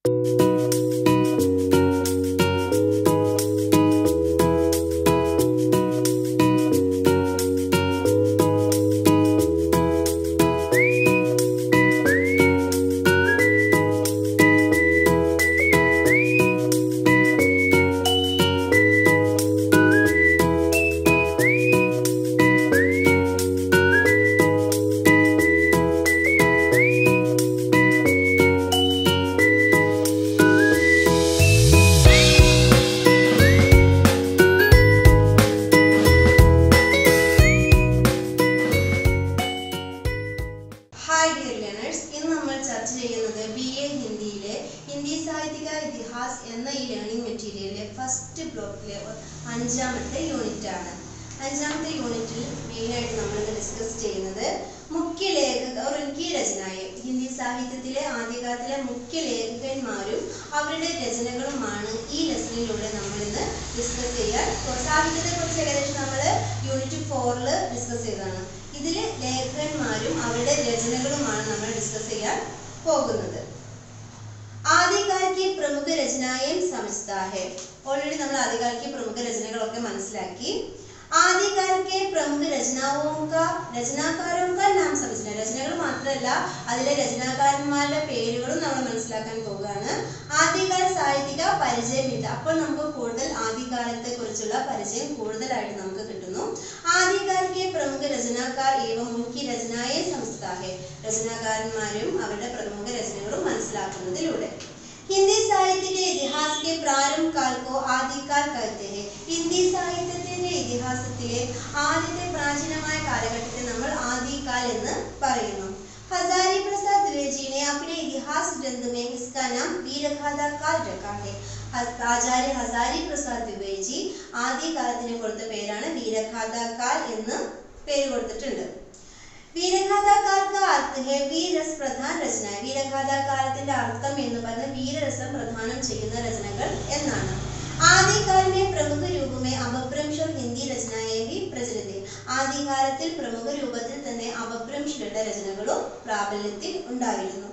Hi dear learners ഇന്ന് നമ്മൾ ചർച്ച ചെയ്യുന്നത് ബി എ ഹിന്ദിയിലെ ഹിന്ദി സാഹിത്യക ഇതിഹാസ് എന്ന ഈ ലേണിംഗ് മെറ്റീരിയലിലെ ഫസ്റ്റ് ബ്ലോക്കിലെ അഞ്ചാമത്തെ യൂണിറ്റ് ആണ് അഞ്ചാമത്തെ യൂണിറ്റിൽ മെയിനായിട്ട് നമ്മൾ ഡിസ്കസ് ചെയ്യുന്നത് മുഖ്യ ലേഖക और उनकी രചനയെ ഹിന്ദി സാഹിത്യത്തിലെ ആദ്യകാലത്തിലെ മുഖ്യ ലേഖകന്മാരും അവരുടെ രചനകളുമാണ് ഈ ലെസണിലൂടെ നമ്മൾ ഇന്ന് ഡിസ്കസ് ചെയ്യാൻ സാഹിത്യത്തെ കുറിച്ച് ഏകദേശം നമ്മൾ യൂണിറ്റ് ഫോറിൽ ഡിസ്കസ് ചെയ്തതാണ് ഇതിൽ ലേഖകന്മാരും അവരുടെ രചനകളുമാണ് നമ്മൾ ഡിസ്കസ് ചെയ്യാൻ പോകുന്നത് आदिकाल की प्रमुख रचनाएं समझता है ഓൾറെഡി നമ്മൾ ആദ്യകാല की प्रमुख രചനകളൊക്കെ മനസ്സിലാക്കി ആദ്യകാല के प्रमुख रचनाओं का രചനാകാരോं का नाम समझना രചനകൾ മാത്രമല്ല അതിലെ രചനാകാരന്മാരുടെ പേരുകളും നമ്മൾ മനസ്സിലാക്കാൻ പോവുകയാണ് ആദ്യകാല സാഹിത്യക പരിചയമില്ല അപ്പോൾ നമുക്ക് കൂടുതൽ ആദ്യകാലത്തെ കുറിച്ചുള്ള പരിചയം കൂടുതലായിട്ട് നമുക്ക് കിട്ടുന്നു ആദ്യകാല के प्रमुख രചനാകാർ एवं उनकी രചനായെ समझता है രചനാകാരന്മാരും അവരുടെ പ്രമുഖ രചനകളും മനസ്സിലാക്കുന്നതിലൂടെ ഹിന്ദി സാഹിത്യ के इतिहास के प्रारंभ काल को आदिकाल कहते हैं ഹിന്ദി സാഹിത്യത്തിന്റെ ഇതിഹാസത്തിലെ ആദ്യത്തെ പ്രാചീനമായ കാലഘട്ടത്തെ നമ്മൾ ആദികാൽ എന്ന് പറയുന്നു हजारी प्रसाद द्विवेदी ने अपने इतिहास ग्रंथ में इसका नाम वीरगाथा काल रखा है ഹ- ആചാര്യ ഹസാരി പ്രസാദ് ദ്വിവേദി ആദ്യകാലത്തിന് കൊടുത്ത പേരാണ് വീരഗാഥ കാൽ എന്ന് പേര് കൊടുത്തിട്ടുണ്ട് വീരഗാഥ കാൽ का अर्थ है വീരരസ് പ്രധാന രചന വീരഗാഥ കാലത്തിന്റെ അർത്ഥം എന്ന് പറഞ്ഞ വീരരസം പ്രധാനം ചെയ്യുന്ന രചനകൾ എന്നാണ് ആദ്യകാल में प्रमुख रूप में अपभ्रंश और हिंदी रचनाएं भी प्रचलित है ആദ്യകാലത്തിൽ പ്രമുഖ രൂപത്തിൽ തന്നെ അപഭ്രംശരുടെ രചനകളും പ്രാബല്യത്തിൽ ഉണ്ടായിരുന്നു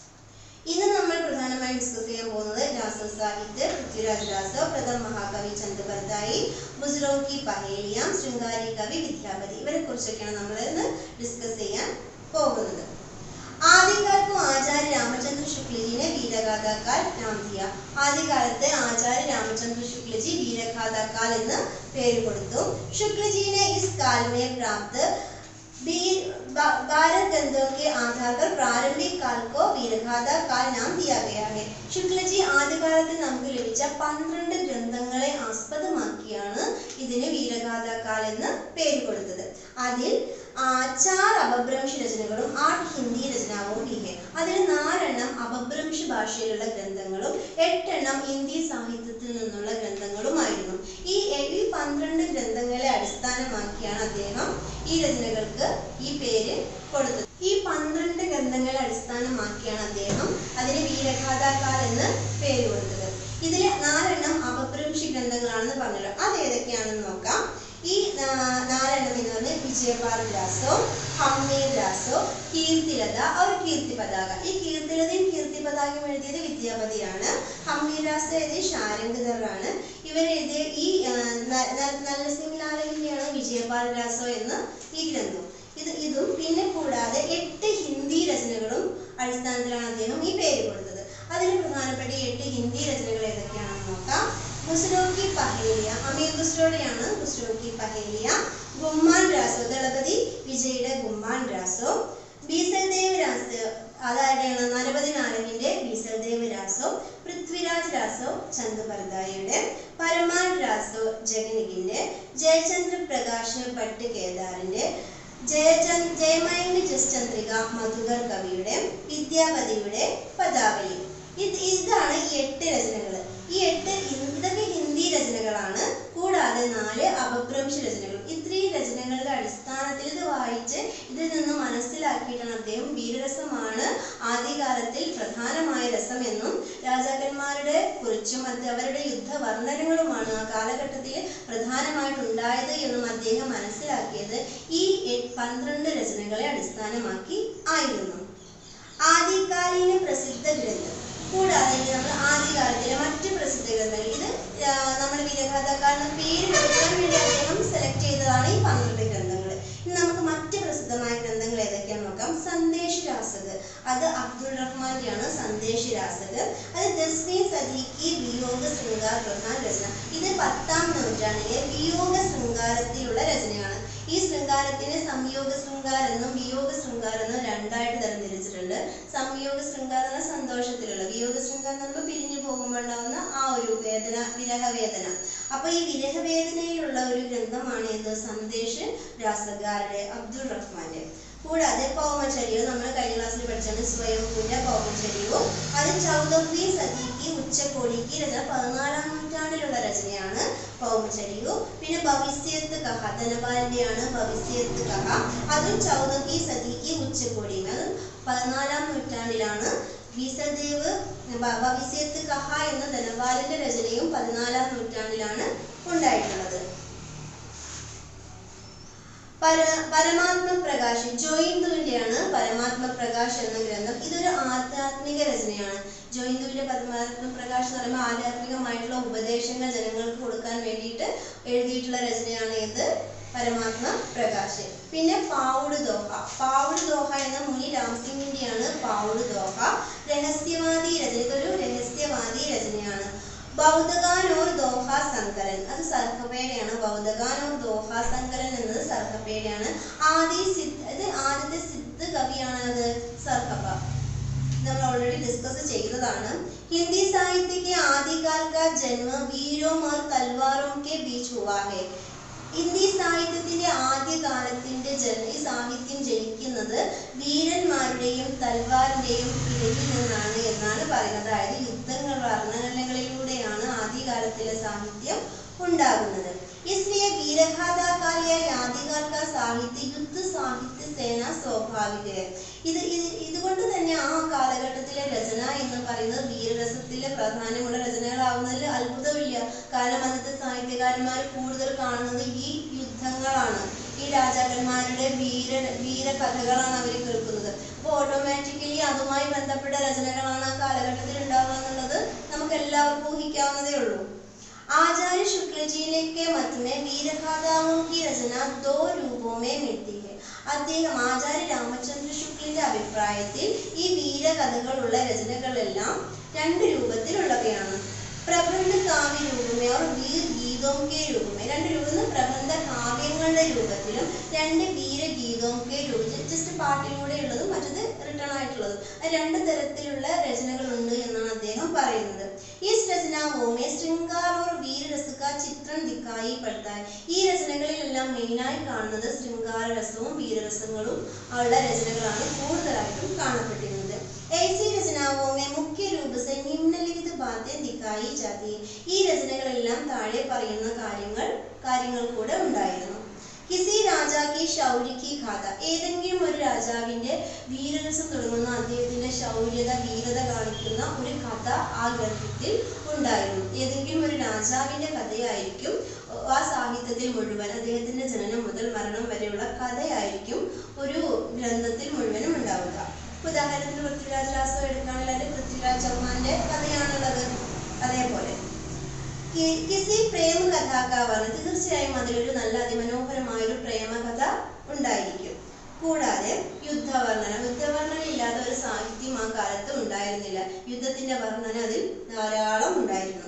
ഇന്ന് നമ്മൾ പ്രധാനമായും ഡിസ്കസ് ചെയ്യാൻ പോകുന്നത് രാസ സാഹിത്യ പൃഥ്വിരാജ് രാസ പ്രഥം മഹാകവി ചന്ദ്രബർദായി ബുസ്റോ കി പഹേലിയാം ശൃംഗാരി കവി വിദ്യാപതി ഇവരെ കുറിച്ചൊക്കെയാണ് നമ്മൾ ഇന്ന് ഡിസ്കസ് ചെയ്യാൻ പോകുന്നത് ആദ്യകാൽ को ആചാര്യ രാമചന്ദ്ര शुक्ल जी ने വീരഗാഥ കാൽ നാം ദിയ ആദ്യകാലത്ത് ആചാര്യ രാമചന്ദ്ര शुक्ल जी വീരഗാഥ കാൽ എന്ന് പേര് കൊടുത്തു शुक्ल जी ने इस काल में प्राप्त वीर बा- बारह ग्रंथों के आधार पर प्रारंभिक काल को वीरगाथा काल नाम दिया गया है ശുക്ലജി ആദ്യകാലത്ത് നമുക്ക് ലഭിച്ച പന്ത്രണ്ട് ഗ്രന്ഥങ്ങളെ ആസ്പദമാക്കിയാണ് ഇതിന് വീരഗാഥ കാൽ എന്ന് പേര് കൊടുത്തത് അതിൽ ആ, ചാർ അപഭ്രംശ രചനകളും ആട്ട് ഹിന്ദി രചനാവും ഇഹെ അതിൽ നാലെണ്ണം അപഭ്രംശ ഭാഷയിലുള്ള ഗ്രന്ഥങ്ങളും എട്ടെണ്ണം ഹിന്ദി സാഹിത്യത്തിൽ നിന്നുള്ള ഗ്രന്ഥങ്ങളുമായിരുന്നു ഈ എ- ഈ പന്ത്രണ്ട് ഗ്രന്ഥങ്ങളെ അടിസ്ഥാനമാക്കിയാണ് അദ്ദേഹം ഈ രചനകൾക്ക് ഈ പേര് കൊടുത്തത് ഈ പന്ത്രണ്ട് ഗ്രന്ഥങ്ങളെ അടിസ്ഥാനമാക്കിയാണ് അദ്ദേഹം അതിന് വീരഗാഥാകാൽ എന്ന് പേര് കൊടുത്തത് ഇതിൽ നാലെണ്ണം അപഭ്രംശി ഗ്രന്ഥങ്ങളാണെന്ന് പറഞ്ഞല്ലോ അത് ഏതൊക്കെയാണെന്ന് നോക്കാം ഈ നാ- നാലെണ്ണം എന്ന് പറഞ്ഞാൽ വിജയപാൽ രാസോ ഹമ്മീദ് രാസോ കീർത്തിലത അവർ കീർത്തി പതാക ഈ കീർത്തിലതയും കീർത്തി പതാകയും എഴുതിയത് വിദ്യാപതിയാണ് ഹമ്മീദ് രാസോ എഴുതിയ ഷാരംഗധറാണ് ഇവരെഴുതിയ ഈ ആ, ന- ന- നല്ല സിംഗിലാലവിന്റെയാണ് വിജയപാൽ രാസോ എന്ന ഈ ഗ്രന്ഥം ഇത് ഇതും പിന്നെ കൂടാതെ എട്ട് ഹിന്ദി രചനകളും അടിസ്ഥാനത്തിലാണ് അദ്ദേഹം ഈ പേര് കൊടുത്തത് അതിൽ പ്രധാനപ്പെട്ട ഈ എട്ട് ഹിന്ദി രചനകൾ ഏതൊക്കെയാണെന്ന് നോക്കാം ഖുസ്രോ കി പഹേലിയ അമീർ ഖുസ്രോയുടെയാണ് ഖുസ്രോ കി പഹേലിയ ഗുമ്മാൻ രാസോ ദളപതി വിജയുടെ ഗുമ്മാൻ രാസോ ബീസൽദേവ് രാസോ അതാരുടെയാണ് നരപതി നാരങ്ങിന്റെ ബീസൽദേവ് രാസോ പൃഥ്വിരാജ് രാസോ ചന്ദ്രബർദായിയുടെ പരമാൻ രാസോ ജഗനികിന്റെ ജയചന്ദ്ര പ്രകാശ് ഭട്ട് കേദാറിന്റെ ജയചന്ദ് ജയമയങ്ക് ജസ്ചന്ദ്രിക മധുകർ കവിയുടെ വിദ്യാപതിയുടെ പദാവലി ഇത് ഇതാണ് ഈ എട്ട് രചനകൾ ഈ എട്ട് ഹി- ഇതൊക്കെ ഹിന്ദി രചനകളാണ് കൂടാതെ നാല് അപഭ്രംശ രചനകൾ ഇത്രയും രചനകളുടെ അടിസ്ഥാനത്തിൽ ഇത് വായിച്ച് ഇതിൽ നിന്ന് മനസ്സിലാക്കിയിട്ടാണ് അദ്ദേഹം വീരരസമാണ് ആദ്യകാലത്തിൽ പ്രധാനമായ രസമെന്നും രാജാക്കന്മാരുടെ കുറിച്ചും അത് അവരുടെ യുദ്ധ വർണ്ണനങ്ങളുമാണ് ആ കാലഘട്ടത്തിൽ പ്രധാനമായിട്ടുണ്ടായത് എന്നും അദ്ദേഹം മനസ്സിലാക്കിയത് ഈ എ- പന്ത്രണ്ട് രചനകളെ അടിസ്ഥാനമാക്കി ആയിരുന്നു ആദികാലീന പ്രസിദ്ധ ഗ്രന്ഥം കൂടാതെ ഇനി നമ്മൾ ആദ്യകാലത്തിലെ മറ്റ് പ്രസിദ്ധ ഗ്രന്ഥങ്ങൾ ഇത് ആ, നമ്മുടെ വിരഹതക്കാരന് പേര് കൊടുക്കാൻ വേണ്ടി അദ്ദേഹം സെലക്ട് ചെയ്തതാണ് ഈ പന്ത്രണ്ട് ഗ്രന്ഥങ്ങൾ ഇനി നമുക്ക് മറ്റ് പ്രസിദ്ധമായ ഗ്രന്ഥങ്ങൾ ഏതൊക്കെയാണെന്ന് നോക്കാം സന്ദേശ് രാസക് അത് അബ്ദുൾ റഹ്മാന്റെയാണ് സന്ദേശ് രാസക് അത് ദസ്മീൻ സദീഖി വിയോഗ ശൃംഗാർ പ്രധാന രചന ഇത് പത്താം നൂറ്റാണ്ടിലെ വിയോഗ ശൃംഗാരത്തിലുള്ള രചനയാണ് ഈ ശൃംഗാരത്തിന് സംയോഗ ശൃംഗാരം എന്നും വിയോഗ ശൃംഗാരം എന്നും രണ്ടായിട്ട് തരംതിരിച്ചിട്ടുണ്ട് സംയോഗ ശൃംഗാരം എന്ന സന്തോഷത്തിലുള്ള വിയോഗ ശൃംഗാരം എന്ന് പറയുമ്പോൾ പിരിഞ്ഞു പോകുമ്പോൾ ഉണ്ടാവുന്ന ആ ഒരു വേദന വിരഹവേദന അപ്പൊ ഈ വിരഹവേദനയിലുള്ള ഒരു ഗ്രന്ഥമാണ് ഇത് സന്ദേശ് രാസകാരുടെ അബ്ദുൾ റഹ്മാന്റെ കൂടാതെ പൗമചര്യവും നമ്മൾ കഴിഞ്ഞ ക്ലാസ്സിൽ പഠിച്ചാണ് സ്വയംഭൂന്റെ പൗമചര്യവും അത് ചൗദഫി സദീഖി ഉച്ചക്കോടിക്ക് രചന പതിനാലാം നൂറ്റാണ്ടിലുള്ള രചനയാണ് പൗമചര്യു പിന്നെ ഭവിസ്യത്ത് കഹ ധനപാലിന്റെയാണ് ഭവിസ്യത്ത് കഹ അതും ചൗദഫി സദീഖി ഉച്ചക്കോടിയും അത് പതിനാലാം നൂറ്റാണ്ടിലാണ് വീസദേവ് ഭ- ഭവിസ്യത്ത് കഹ എന്ന ധനപാലിന്റെ രചനയും പതിനാലാം നൂറ്റാണ്ടിലാണ് ഉണ്ടായിട്ടുള്ളത് പര പരമാത്മ പ്രകാശ് ജോയിന്തുവിന്റെയാണ് പരമാത്മ പ്രകാശ് എന്ന ഗ്രന്ഥം ഇതൊരു ആധ്യാത്മിക രചനയാണ് ജോയിന്തുവിന്റെ പരമാത്മ പ്രകാശ് എന്ന് പറയുമ്പോൾ ആധ്യാത്മികമായിട്ടുള്ള ഉപദേശങ്ങൾ ജനങ്ങൾക്ക് കൊടുക്കാൻ വേണ്ടിയിട്ട് എഴുതിയിട്ടുള്ള രചനയാണ് ഇത് പരമാത്മ പ്രകാശ് പിന്നെ പാവുട് ദോഹ പാവുട് ദോഹ എന്ന മുനി രാംസിംഗിന്റെയാണ് പാവുട് ദോഹ രഹസ്യവാദി രചന ഇതൊരു രഹസ്യവാദി രചനയാണ് ബൗദ്ധകാനൂർ ദോഹ സങ്കരൻ അത് സർഹപ്പേടയാണ് ബൗദ്ധകാനൂർ ദോഹ സങ്കരൻ എന്നത് സർഹപ്പേടയാണ് ആദി സിദ്ധ് ഇത് ആദ്യത്തെ സിദ്ധ് കവിയാണ് അത് സർഹപ്പ നമ്മൾ ഓൾറെഡി ഡിസ്കസ് ചെയ്തതാണ് ഹിന്ദി साहित्य के आदिकाल का जन्म वीरों और तलवारों के बीच हुआ है ഹിന്ദി സാഹിത്യത്തിന്റെ ആദ്യകാലത്തിന്റെ ജന ഈ സാഹിത്യം ജനിക്കുന്നത് വീരന്മാരുടെയും തൽവാറിന്റെയും ഇടയിൽ നിന്നാണ് എന്നാണ് പറയുന്നത് അതായത് യുദ്ധങ്ങൾ വർണ്ണനകളിലൂടെയാണ് ആദ്യകാലത്തിലെ സാഹിത്യം ഉണ്ടാകുന്നത് इसलिए वीरगाथा काल या आदिकाल का സാഹിത്യ യുദ്ധ സാഹിത്യ സേന സ്വാഭാവിക ഇത് ഇത് ഇതുകൊണ്ട് തന്നെ ആ കാലഘട്ടത്തിലെ രചന എന്ന് പറയുന്നത് വീരരസത്തിലെ പ്രാധാന്യമുള്ള രചനകളാവുന്നതിൽ അത്ഭുതമില്ല കാരണം അന്നത്തെ സാഹിത്യകാരന്മാർ കൂടുതൽ കാണുന്നത് ഈ യുദ്ധങ്ങളാണ് ഈ രാജാക്കന്മാരുടെ വീര വീരകഥകളാണ് അവർ കേൾക്കുന്നത് അപ്പോൾ ഓട്ടോമാറ്റിക്കലി അതുമായി ബന്ധപ്പെട്ട രചനകളാണ് ആ കാലഘട്ടത്തിൽ ഉണ്ടാവുക എന്നുള്ളത് നമുക്ക് എല്ലാവർക്കും ഊഹിക്കാവുന്നതേ ഉള്ളൂ आचार्य शुक्ल जी ने के मत में वीरगाथाओं की रचना दो रूपों में मिलती है അദ്ദേഹം ആചാര്യ രാമചന്ദ്ര ശുക്ലിന്റെ അഭിപ്രായത്തിൽ ഈ വീരകഥകളുള്ള രചനകളെല്ലാം രണ്ട് രൂപത്തിലുള്ളവയാണ് പ്രബന്ധ കാവ്യ രൂപമേ അവർ വീർ ഗീതോം കെ രൂപമേ രണ്ട് രൂപം പ്രബന്ധ കാവ്യങ്ങളുടെ രൂപത്തിലും രണ്ട് വീരഗീതോം കെ രൂപത്തിൽ ജസ്റ്റ് പാട്ടിലൂടെയുള്ളതും മറ്റത് റിട്ടേൺ ആയിട്ടുള്ളതും ആ രണ്ട് തരത്തിലുള്ള രചനകളുണ്ട് എന്നാണ് അദ്ദേഹം പറയുന്നത് इस रचनाओं में श्रृंगार और वीर रस का चित्रण दिखाई पड़ता है ഈ രചനകളിലെല്ലാം മെയിനായി കാണുന്നത് ശൃംഗാര രസവും വീരരസങ്ങളും ഉള്ള രചനകളാണ് കൂടുതലായിട്ടും കാണപ്പെട്ടിരുന്നത് ऐसी रचनाओं में मुख्य रूप से निम्नलिखित बातें दिखाई जाती है ഈ രചനകളെല്ലാം താഴെ പറയുന്ന കാര്യങ്ങൾ കാര്യങ്ങൾ കൂടെ ഉണ്ടായിരുന്നു കിസി രാജാക്കി ശൗര്യക്ക് കഥ ഏതെങ്കിലും ഒരു രാജാവിന്റെ വീരരസം തുടങ്ങുന്ന അദ്ദേഹത്തിന്റെ ശൗര്യത വീരത കാണിക്കുന്ന ഒരു കഥ ആ ഗ്രന്ഥത്തിൽ ഉണ്ടായിരുന്നു ഏതെങ്കിലും ഒരു രാജാവിന്റെ കഥയായിരിക്കും ആ സാഹിത്യത്തിൽ മുഴുവൻ അദ്ദേഹത്തിന്റെ ജനനം മുതൽ മരണം വരെയുള്ള കഥയായിരിക്കും ഒരു ഗ്രന്ഥത്തിൽ മുഴുവനും ഉണ്ടാവുക ഇപ്പൊ ഉദാഹരണത്തിന് പൃഥ്വിരാജ് രാസോ എടുക്കുകയാണെങ്കിൽ അതിൽ പൃഥ്വിരാജ് ചൗഹാന്റെ കഥയാണുള്ളത് അതേപോലെ കി- കിസി പ്രേമ കഥാകാവാണ് തീർച്ചയായും അതിലൊരു നല്ല അതിമനോഹരമായ ഒരു പ്രേമകഥ ഉണ്ടായിരിക്കും കൂടാതെ യുദ്ധവർണ്ണന യുദ്ധവർണ്ണന ഇല്ലാത്ത ഒരു സാഹിത്യം ആ കാലത്ത് ഉണ്ടായിരുന്നില്ല യുദ്ധത്തിന്റെ വർണ്ണന അതിൽ ധാരാളം ഉണ്ടായിരുന്നു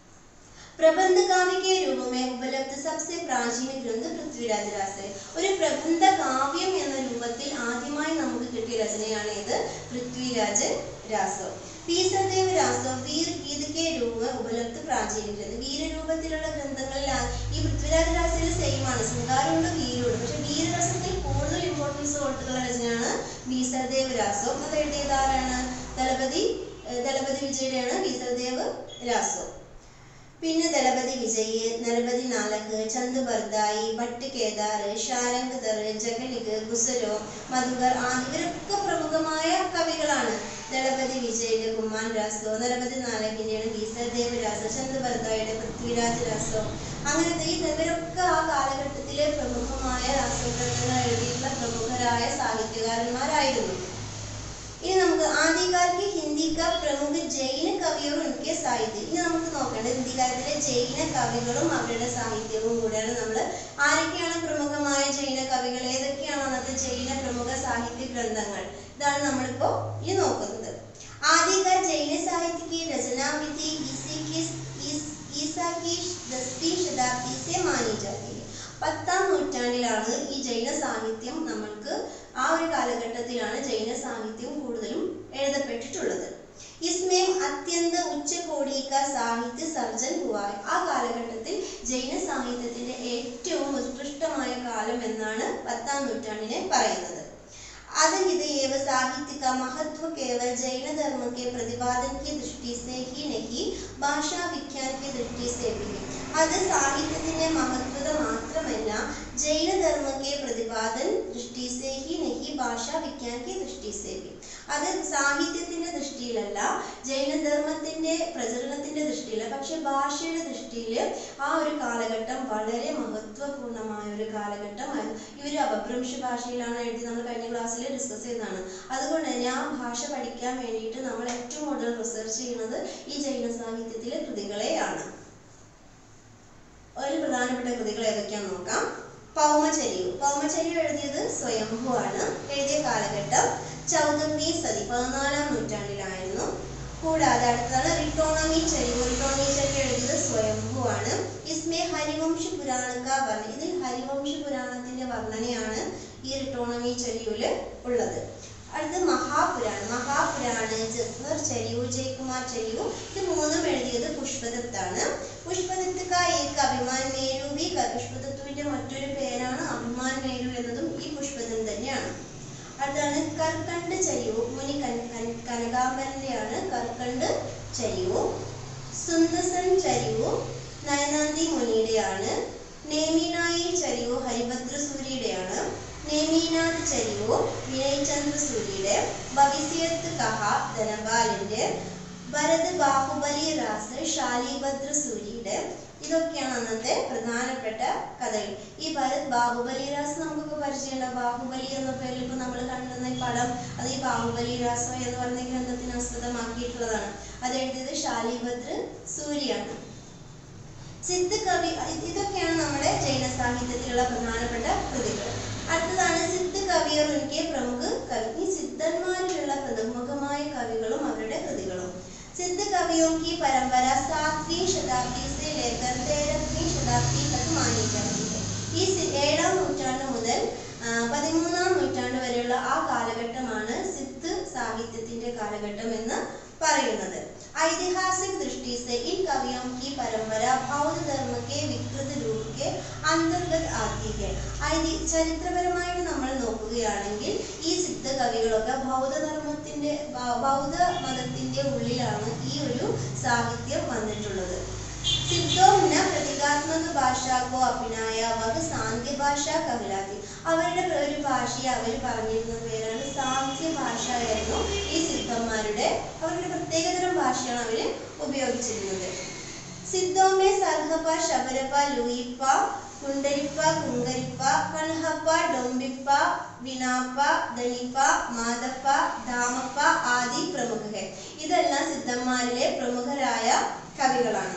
പ്രബന്ധ കാവ്യ के रूप में उपलब्ध सबसे प्राचीन ഗ്രന്ഥ പൃഥ്വിരാജ് രാസ ഒരു പ്രബന്ധ കാവ്യം എന്ന രൂപത്തിൽ ആദ്യമായി നമുക്ക് കിട്ടിയ രചനയാണ് ഇത് പൃഥ്വിരാജ് രാസോ വീരദേവ് രാസോ വീർ ഗീത് കെ രൂപ ഉപലബ്ധ പ്രാചീന ഗ്രന്ഥം വീരരൂപത്തിലുള്ള ഗ്രന്ഥങ്ങളിൽ ആ- ഈ പൃഥ്വിരാജ് രാസയിൽ സെയിം ആണ് ശൃംഗാരമുണ്ട് വീരമുണ്ട് പക്ഷെ വീരരസത്തിൽ കൂടുതൽ ഇമ്പോർട്ടൻസ് കൊടുത്തിട്ടുള്ള രചനയാണ് വീസർദേവ് രാസോ അത് എഴുതിയത് ആരാണ് ദളപതി ഏർ ദളപതി വിജയുടെയാണ് വീസർദേവ് രാസോ പിന്നെ ദളപതി വിജയ് നരപതി നാലക് ചന്ദ് ബർദായി ഭട്ട് കേദാർ ഷാരംഗ് ദർ ജഗനിക് ഗുസരോ മധുകർ ആ ഇവരൊക്കെ പ്രമുഖമായ കവികളാണ് ദളപതി വിജയുടെ കുമാൻ രാസോ നരപതി നാലകിന്റെയാണ് ഗീസർദേവ് രാസോ ചന്ദ് ബർദായുടെ പൃഥ്വിരാജ് രാസോ അങ്ങനത്തെ ഈ ഇവരൊക്കെ ആ കാലഘട്ടത്തിലെ പ്രമുഖമായ രാസഗ്രന്ഥങ്ങൾ എഴുതിയിട്ടുള്ള പ്രമുഖരായ സാഹിത്യകാരന്മാരായിരുന്നു ഇനി നമുക്ക് ആദ്യകാल के हिंदी का प्रमुख ജൈന കവി और उनके സാഹിത്യം ഇനി നമുക്ക് നോക്കേണ്ടത് ഇന്ത്യകാലത്തിലെ ജൈന കവികളും അവരുടെ സാഹിത്യവും കൂടെയാണ് നമ്മൾ ആരൊക്കെയാണ് പ്രമുഖമായ ജൈന കവികൾ ഏതൊക്കെയാണ് അന്നത്തെ ജൈന പ്രമുഖ സാഹിത്യ ഗ്രന്ഥങ്ങൾ ഇതാണ് നമ്മളിപ്പോ ഇനി നോക്കുന്നത് आदिकाल जैन साहित्य की रचना विधि ईसी की ईस- ईसा की दसवीं शताब्दी से मानी जाती है പത്താം നൂറ്റാണ്ടിലാണ് ഈ ജൈന സാഹിത്യം നമ്മൾക്ക് ആ ഒരു കാലഘട്ടത്തിലാണ് ജൈന സാഹിത്യം കൂടുതലും എഴുതപ്പെട്ടിട്ടുള്ളത് ഇസ്മേം അത്യന്ത ഉച്ചകോടി കാ സാഹിത്യ സർജൻ ഹുവാ है. ആ കാലഘട്ടത്തിൽ ജൈന സാഹിത്യത്തിന്റെ ഏറ്റവും ഉത്കൃഷ്ടമായ കാലം എന്നാണ് പത്താം നൂറ്റാണ്ടിനെ പറയുന്നത് अदहित एवं साहित्य का महत्व केवल जैन धर्म के प्रतिपादन की दृष्टि से ही नहीं ഭാഷാ വിജ്ഞാൻ की दृष्टि से भी है. അത് സാഹിത്യത്തിന്റെ മഹത്വത മാത്രമല്ല ജൈനധർമ്മക്കെ പ്രതിപാദൻ ദൃഷ്ടി സേ ഹി നഹി ഭാഷാ വിജ്ഞാൻ की दृष्टि से भी അത് സാഹിത്യത്തിന്റെ ദൃഷ്ടിയിലല്ല ജൈനധർമ്മത്തിന്റെ പ്രചരണത്തിന്റെ ദൃഷ്ടിയില്ല പക്ഷെ ഭാഷയുടെ ദൃഷ്ടിയിൽ ആ ഒരു കാലഘട്ടം വളരെ മഹത്വപൂർണമായ ഒരു കാലഘട്ടമായിരുന്നു ഇവർ അപഭ്രംശ ഭാഷയിലാണ് എഴുതി നമ്മൾ കഴിഞ്ഞ ക്ലാസ്സിൽ ഡിസ്കസ് ചെയ്തതാണ് അതുകൊണ്ട് തന്നെ ആ ഭാഷ പഠിക്കാൻ വേണ്ടിയിട്ട് നമ്മൾ ഏറ്റവും കൂടുതൽ റിസർച്ച് ചെയ്യുന്നത് ഈ ജൈന സാഹിത്യത്തിലെ കൃതികളെയാണ് ഒരു പ്രധാനപ്പെട്ട കൃതികൾ ഏതൊക്കെയാണെന്ന് നോക്കാം പൗമചര്യു പൗമചര്യു എഴുതിയത് സ്വയംഭു ആണ് എഴുതിയ കാലഘട്ടം ചൗദമ്പി സതി പതിനാലാം നൂറ്റാണ്ടിലായിരുന്നു കൂടാതെ അടുത്തതാണ് റിട്ടോണമി ചരിവ് റിട്ടോണമി ചരിവ് എഴുതിയത് സ്വയംഭു ആണ് ഇസ്മേ ഹരിവംശ പുരാണക്ക വർണ്ണ ഇതിൽ ഹരിവംശ പുരാണത്തിന്റെ വർണ്ണനയാണ് ഈ റിട്ടോണമി ചരിവില് ഉള്ളത് അടുത്ത് മഹാപുരാണം മഹാപുരാണ് ജസ്വർ ചരിവു ജയകുമാർ ചരിവു ഇത് മൂന്നും എഴുതിയത് പുഷ്പദത്താണ് പുഷ്പദത്ത് കാ ഏക അഭിമാൻ മേരു ബി ക- പുഷ്പദത്തുവിന്റെ മറ്റൊരു പേരാണ് അഭിമാൻ മേരു എന്നതും ഈ പുഷ്പദം തന്നെയാണ് അടുത്താണ് കർക്കണ്ട് ചരിവു മുനി കൻ കൻ- കനകാംബരന്റെയാണ് കർക്കണ്ട് ചരിവു സുന്ദസൻ ചരിവു നയനാന്തി മുനിയുടെയാണ് നേമിനായി ചരിവു ഹരിഭദ്ര സൂര്യയുടെയാണ് നേമീനാഥ് ചരിവു വിനയചന്ദ്ര സൂര്യയുടെ ഭവിഷ്യത്ത് കഹ ധനപാലിന്റെ ഭരത് ബാഹുബലി റാസ് ഷാലിഭദ്ര സൂര്യയുടെ ഇതൊക്കെയാണ് അന്നത്തെ പ്രധാനപ്പെട്ട കഥകൾ ഈ ഭരത് ബാഹുബലി രാസ് നമുക്കൊക്കെ പരിചയമുണ്ട് ബാഹുബലി എന്ന പേരിൽ ഇപ്പൊ നമ്മൾ കണ്ടുന്ന ഈ പടം അത് ഈ ബാഹുബലി രാസ എന്ന് പറയുന്ന ഗ്രന്ഥത്തിന് ആസ്പദമാക്കിയിട്ടുള്ളതാണ് അത് എഴുതിയത് ഷാലിഭദ്ര സൂര്യാണ് സിദ്ധ് കവി ഇത് ഇതൊക്കെയാണ് നമ്മുടെ ജൈന സാഹിത്യത്തിലുള്ള പ്രധാനപ്പെട്ട കൃതികൾ അടുത്തതാണ് സിദ്ധ് കവിയർ ഉനിക്ക് പ്രമുഖ കവി ഈ സിദ്ധന്മാരിലുള്ള പ്രമുഖമായ കവികളും അവരുടെ കൃതികളും സിദ്ധ് കവിयों की परंपरा सातवीं शताब्दी से लेकर तेरहवीं शताब्दी तक मानी जाती है ഈ സി- ഏഴാം നൂറ്റാണ്ട് മുതൽ ആ, പതിമൂന്നാം നൂറ്റാണ്ട് വരെയുള്ള ആ കാലഘട്ടമാണ് സിദ്ധ് സാഹിത്യത്തിന്റെ കാലഘട്ടം എന്ന് പറയുന്നത് ऐतिहासिक दृष्टि से इन कवियों की परंपरा बौद्ध धर्म के विकृत रूप के अंतर्गत आती है ഐതി ചരിത്രപരമായിട്ട് നമ്മൾ നോക്കുകയാണെങ്കിൽ ഈ സിദ്ധ കവികളൊക്കെ ബൗദ്ധധർമ്മത്തിന്റെ ബൗ- ബൗദ്ധ മതത്തിന്റെ ഉള്ളിലാണ് ഈ ഒരു സാഹിത്യം വന്നിട്ടുള്ളത് സിദ്ധോം ന പ്രതീകാത്മക ഭാഷാക്കോ അഭിനായ വക സാന്ധ്യ ഭാഷ കവിലാത്തി അവരുടെ ഒരു ഭാഷയെ അവർ പറഞ്ഞിരുന്ന പേരാണ് സാന്ധ്യ ഭാഷ ആയിരുന്നു ഈ സിദ്ധന്മാരുടെ അവരുടെ പ്രത്യേകതരം ഭാഷയാണ് അവർ ഉപയോഗിച്ചിരുന്നത് സിദ്ധോമേ സർഹപ്പ ശബരപ്പ ലൂയിപ്പ കുണ്ടരിപ്പ കുങ്കരിപ്പ കൺഹപ്പ ഡൊമ്പിപ്പ വിനാപ്പ ധനിപ്പ മാതപ്പ ധാമപ്പ ആദി പ്രമുഖർ ഇതെല്ലാം സിദ്ധന്മാരിലെ പ്രമുഖരായ കവികളാണ്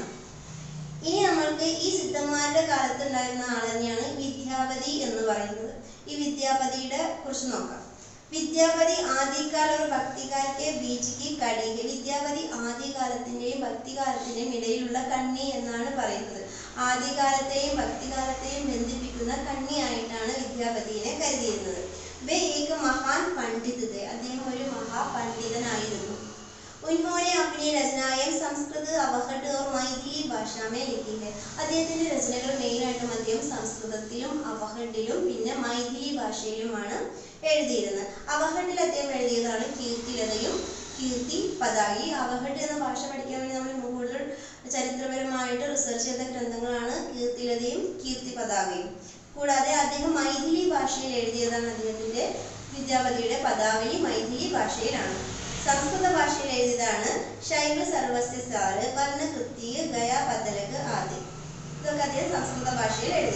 ഇനി നമ്മൾക്ക് ഈ സിദ്ധന്മാരുടെ കാലത്ത് ഉണ്ടായിരുന്ന ആൾ തന്നെയാണ് വിദ്യാപതി എന്ന് പറയുന്നത് ഈ വിദ്യാപതിയുടെ കുറിച്ച് നോക്കാം വിദ്യാപതി ആദികാല ഒരു ഭക്തികാലത്തെ ബീജിക്ക് കടിക വിദ്യാപതി ആദ്യകാലത്തിന്റെയും ഭക്തികാലത്തിന്റെയും ഇടയിലുള്ള കണ്ണി എന്നാണ് പറയുന്നത് ആദ്യകാലത്തെയും ഭക്തികാലത്തെയും ബന്ധിപ്പിക്കുന്ന കണ്ണിയായിട്ടാണ് വിദ്യാപതിയെ കരുതിയിരുന്നത് വേ ഏക മഹാൻ പണ്ഡിത് थे. അദ്ദേഹം ഒരു മഹാപണ്ഡിതനായിരുന്നു उन्होंने अपनी रचनाएं സംസ്കൃത അവഹട്ട് और മൈഥിലി ഭാഷ में लिखी है അദ്ദേഹത്തിന്റെ രചനകൾ മെയിനായിട്ടും അദ്ദേഹം സംസ്കൃതത്തിലും അവഹട്ടിലും പിന്നെ മൈഥിലി ഭാഷയിലുമാണ് എഴുതിയിരുന്നത് അവഹട്ടിൽ അദ്ദേഹം എഴുതിയതാണ് കീർത്തിലതയും കീർത്തി പതാകി അവഹട്ട് എന്ന ഭാഷ പഠിക്കാൻ വേണ്ടി നമ്മൾ കൂടുതൽ ചരിത്രപരമായിട്ട് റിസർച്ച് ചെയ്ത ഗ്രന്ഥങ്ങളാണ് കീർത്തിലതയും കീർത്തി പതാകയും കൂടാതെ അദ്ദേഹം മൈഥിലി ഭാഷയിൽ എഴുതിയതാണ് അദ്ദേഹത്തിന്റെ വിദ്യാപതിയുടെ പദാവലി മൈഥിലി ഭാഷയിലാണ് സംസ്കൃത ഭാഷയിൽ എഴുതിയതാണ് ശൈവ സർവസ്യ സാറ് വർണ്ണകൃത്യ ഗയ പതലക് ആദി ഇതൊക്കെ അദ്ദേഹം സംസ്കൃത ഭാഷയിൽ എഴുതിയതാണ്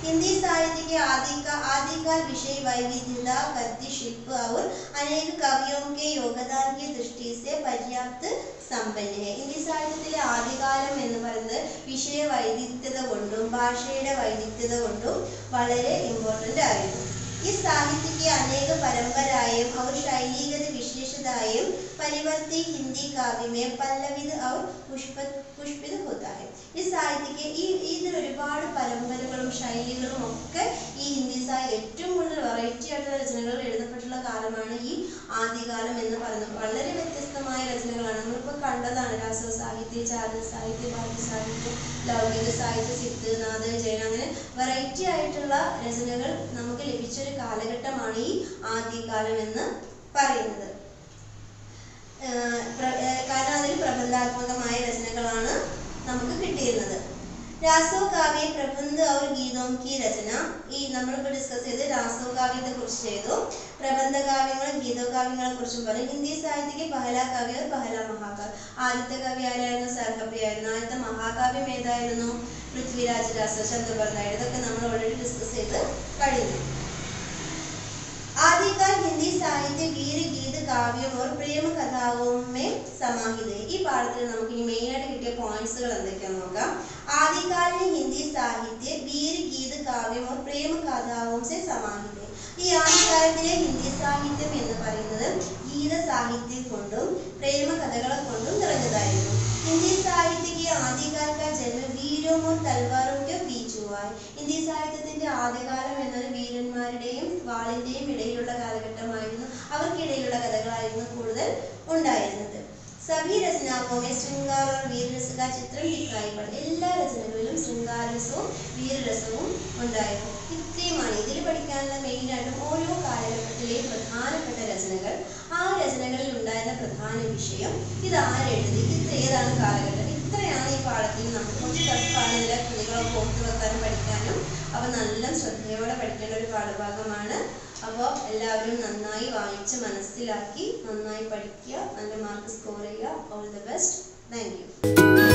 हिंदी साहित्य के आदिका आदिकाल विषय वैविध्यता गद्य शिल्प और अनेक कवियों के योगदान की दृष्टि से पर्याप्त സമ്പന്ന ഹിന്ദി സാഹിത്യത്തിലെ ആദ്യകാലം എന്ന് പറയുന്നത് വിഷയ വൈവിധ്യത കൊണ്ടും ഭാഷയുടെ വൈവിധ്യത കൊണ്ടും വളരെ ഇമ്പോർട്ടൻ്റ് ആയിരുന്നു इस साहित्य की अनेक परंपराएं और शैलीगत विशेषताएं परिवर्ती हिंदी काव्य में पल्लवित और पुष्पित पुष्पित होता है ഈ സാഹിത്യക്ക് ഈ ഇതിൽ ഒരുപാട് പരമ്പരകളും ശൈലികളും ഒക്കെ ഈ ഹിന്ദി സാഹിത്യം ഏറ്റവും കൂടുതൽ വെറൈറ്റി ആയിട്ടുള്ള രചനകൾ എഴുതപ്പെട്ടുള്ള കാലമാണ് ഈ ആദ്യകാലം എന്ന് പറയുന്നത് വളരെ വ്യത്യസ്തമായ രചനകളാണ് നമ്മളിപ്പോൾ കണ്ടതാണ് രാസവ സാഹിത്യം ചാരണ സാഹിത്യം ഭാഗ്യ സാഹിത്യം ലൗകിക സാഹിത്യം സിദ്ധ് നാഥ ജയൻ അങ്ങനെ വെറൈറ്റി ആയിട്ടുള്ള രചനകൾ നമുക്ക് ലഭിച്ചൊരു കാലഘട്ടമാണ് ഈ ആദ്യകാലം എന്ന് പറയുന്നത് ഏർ പ്ര- ഏർ കാരണം അതിൽ പ്രബന്ധാത്മകമായ രചനകളാണ് നമുക്ക് കിട്ടിയിരുന്നത് രാസോ കാവ്യ പ്രബന്ധ और ഗീതോं की രചന ഈ നമ്മളിപ്പോൾ ഡിസ്കസ് ചെയ്ത് രാസോ കാവ്യത്തെ കുറിച്ച് ചെയ്തു പ്രബന്ധ കാവ്യങ്ങളും ഗീതോ കാവ്യങ്ങളെ കുറിച്ചും പറഞ്ഞു ഹിന്ദി സാഹിത്യക്ക് പഹല കാവ്യ और പഹല മഹാകാവ്യ ആദ്യത്തെ കവി ആരായിരുന്നു സർക്കപ്പിയായിരുന്നു ആദ്യത്തെ മഹാകാവ്യം ഏതായിരുന്നു പൃഥ്വിരാജ് രാസ ചന്ദ്രബർദായുടെ ഇതൊക്കെ നമ്മൾ ഓൾറെഡി ഡിസ്കസ് ചെയ്ത് കഴിഞ്ഞു आदिकाल हिंदी साहित्य वीर गीत काव्യം और പ്രേമ കഥാവും में समाहित है ഈ പാഠത്തിൽ നമുക്ക് ഇനി മെയിൻ ആയിട്ട് കിട്ടിയ പോയിന്റ്സുകൾ എന്തൊക്കെയാണെന്ന് നോക്കാം ആദികാലിന് ഹിന്ദി സാഹിത്യ വീർ ഗീത് കാവ്യം और പ്രേമ കഥാവും से समाहित है ഈ ആദികാലത്തിലെ ഹിന്ദി സാഹിത്യം എന്ന് പറയുന്നത് ഗീത സാഹിത്യം കൊണ്ടും പ്രേമ കഥകളെ കൊണ്ടും നിറഞ്ഞതായിരുന്നു ഹിന്ദി സാഹിത്യ की आदिकाल का जन्म वीरों और तलवारों के बीच हुआ है ഹിന്ദി സാഹിത്യത്തിന്റെ ആദ്യകാലം എന്നത് വീരന്മാരുടെയും വാളിന്റെയും ഇടയിലുള്ള കാലഘട്ടമായിരുന്നു അവർക്കിടയിലുള്ള കഥകളായിരുന്നു കൂടുതൽ ഉണ്ടായിരുന്നത് സഭി രചനാക്കോമെ ശൃംഗാർ और വീരരസ का ചിത്രം दिखाई पड़ा എല്ലാ രചനകളിലും ശൃംഗാരരസവും വീരരസവും ഉണ്ടായിരുന്നു ഇത്രയുമാണ് ഇതിൽ പഠിക്കാനുള്ള മെയിൻ ആയിട്ടും ഓരോ കാലഘട്ടത്തിലെയും പ്രധാനപ്പെട്ട രചനകൾ ആ രചനകളിൽ ഉണ്ടായിരുന്ന പ്രധാന വിഷയം ഇത് ആരെഴുതി ഇത് ഏതാണ് കാലഘട്ടം ഇത്രയാണ് ഈ പാഠത്തിൽ നമുക്ക് കുറച്ച് ടഫാണ് ഇതിലെ കൃതികളൊക്കെ ഓർത്ത് വെക്കാനും പഠിക്കാനും അപ്പോൾ നല്ല ശ്രദ്ധയോടെ പഠിക്കേണ്ട ഒരു പാഠഭാഗമാണ് അപ്പോൾ എല്ലാവരും നന്നായി വായിച്ച് മനസ്സിലാക്കി നന്നായി പഠിക്കുക നല്ല മാർക്ക് സ്കോർ ചെയ്യുക all the best thank U